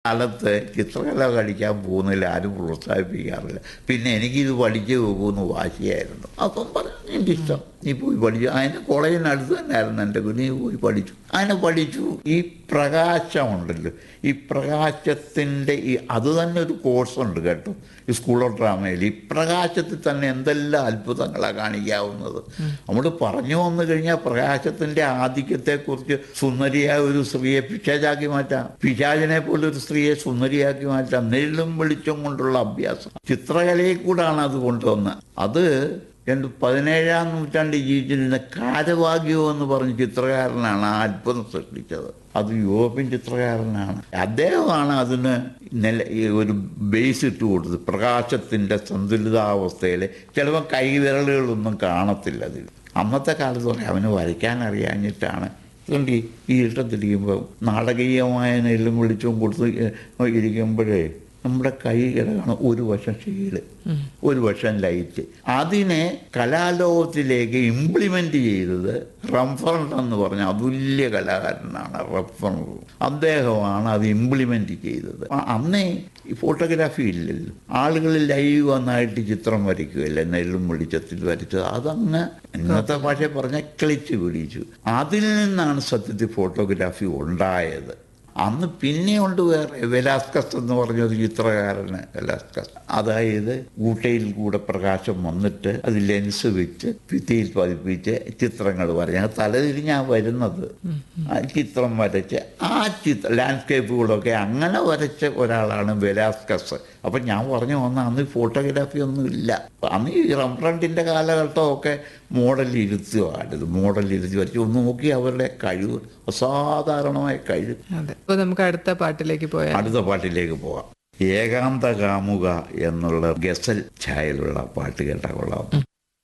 കാലത്ത് ചിത്രകല കളിക്കാൻ പോകുന്നതിൽ ആരും പ്രോത്സാഹിപ്പിക്കാറില്ല പിന്നെ എനിക്കിത് പഠിച്ചു പോകുമെന്ന് വാശിയായിരുന്നു അപ്പം പറഞ്ഞു എൻ്റെ ഇഷ്ടം നീ പോയി പഠിച്ചു അതിന് കോളേജിനടുത്ത് തന്നെയായിരുന്നു എൻ്റെ നീ പോയി പഠിച്ചു അതിനെ പഠിച്ചു ഈ പ്രകാശമുണ്ടല്ലോ ഈ പ്രകാശത്തിൻ്റെ ഈ അത് തന്നെ ഒരു കോഴ്സുണ്ട് കേട്ടോ ഈ സ്കൂൾ ഓഫ് ഡ്രാമയിൽ ഈ പ്രകാശത്തിൽ തന്നെ എന്തെല്ലാം അത്ഭുതങ്ങളാണ് കാണിക്കാവുന്നത് നമ്മൾ പറഞ്ഞു വന്നു കഴിഞ്ഞാൽ പ്രകാശത്തിൻ്റെ ആധിക്യത്തെക്കുറിച്ച് സുന്ദരിയായ ഒരു സ്ത്രീയെ പിശാചാക്കി മാറ്റാം പിശാചിനെ പോലെ ഒരു സ്ത്രീയെ സുന്ദരിയാക്കി മാറ്റാം നെല്ലും വെളിച്ചം കൊണ്ടുള്ള അഭ്യാസം ചിത്രകലയിൽ കൂടാണ് അത് കൊണ്ടുവന്നത് അത് രണ്ട് പതിനേഴാം നൂറ്റാണ്ടിൽ ജീവിച്ചിരുന്ന കാരവാഗ്യോ എന്ന് പറഞ്ഞ ചിത്രകാരനാണ് ആ അത്ഭുതം സൃഷ്ടിച്ചത് അത് യൂറോപ്യൻ ചിത്രകാരനാണ് അദ്ദേഹമാണ് അതിന് നില ഈ ഒരു ബേസ് ഇട്ട് കൊടുത്തത് പ്രകാശത്തിൻ്റെ സന്തുലിതാവസ്ഥയിൽ ചിലപ്പോൾ കൈവിരലുകളൊന്നും കാണത്തില്ല അതിൽ അന്നത്തെ കാലത്ത് പറയാം അവന് വരയ്ക്കാൻ അറിയാഞ്ഞിട്ടാണ് അതുകൊണ്ട് ഈ ഇഷ്ടത്തിരിക്കുമ്പോൾ നാടകീയമായ നെല്ലും വിളിച്ചും കൊടുത്ത് ഇരിക്കുമ്പോഴേ നമ്മുടെ കൈ കിടക്കണം ഒരു വശം ഷീല് ഒരു വശം ലൈറ്റ് അതിനെ കലാലോകത്തിലേക്ക് ഇംപ്ലിമെന്റ് ചെയ്തത് റംഫറണ്ട് എന്ന് പറഞ്ഞ അതുല്യ കലാകാരനാണ് റഫറണ്ട് അദ്ദേഹമാണ് അത് ഇംപ്ലിമെന്റ് ചെയ്തത് അ- അന്നേ ഈ ഫോട്ടോഗ്രാഫി ഇല്ലല്ലോ ആളുകൾ ലൈവ് വന്നായിട്ട് ചിത്രം വരയ്ക്കുകയല്ല നെല്ലും വെളിച്ചത്തിൽ വരച്ചത് അതങ്ങ് ഇന്നത്തെ ഭാഷ പറഞ്ഞ ക്ലിച്ച് പിടിച്ചു അതിൽ നിന്നാണ് സത്യത്തിൽ ഫോട്ടോഗ്രാഫി ഉണ്ടായത് അന്ന് പിന്നെയുണ്ട് വേറെ വെലാസ്കസ് എന്ന് പറഞ്ഞൊരു ചിത്രകാരന് വെലാസ്കസ് അതായത് ഊട്ടയിൽ കൂടെ പ്രകാശം വന്നിട്ട് അത് ലെൻസ് വെച്ച് ഭിത്തിയിൽ പതിപ്പിച്ച് ചിത്രങ്ങൾ വരഞ്ഞ തലതിരിഞ്ഞാ വരുന്നത് ആ ചിത്രം വരച്ച് ആ ചിത്ര ലാൻഡ്സ്കേപ്പുകളൊക്കെ അങ്ങനെ വരച്ച ഒരാളാണ് വെലാസ്കസ് അപ്പൊ ഞാൻ പറഞ്ഞു വന്ന അന്ന് ഫോട്ടോഗ്രാഫി ഒന്നും ഇല്ല അന്ന് ഈ റംബ്രണ്ടിന്റെ കാലഘട്ടമൊക്കെ മോഡൽ ഇരുത്തുകയാണിത് മോഡൽ ഇരുത്തി വരച്ച് ഒന്ന് നോക്കി അവരുടെ കഴിവ് അസാധാരണമായ കഴിവ് അതെ അപ്പൊ നമുക്ക് അടുത്ത പാട്ടിലേക്ക് പോയാൽ അടുത്ത പാട്ടിലേക്ക് പോകാം ഏകാന്ത കാമുക എന്നുള്ള ഗസൽ ഛായയിലുള്ള പാട്ട് കേട്ടാ കൊള്ളാം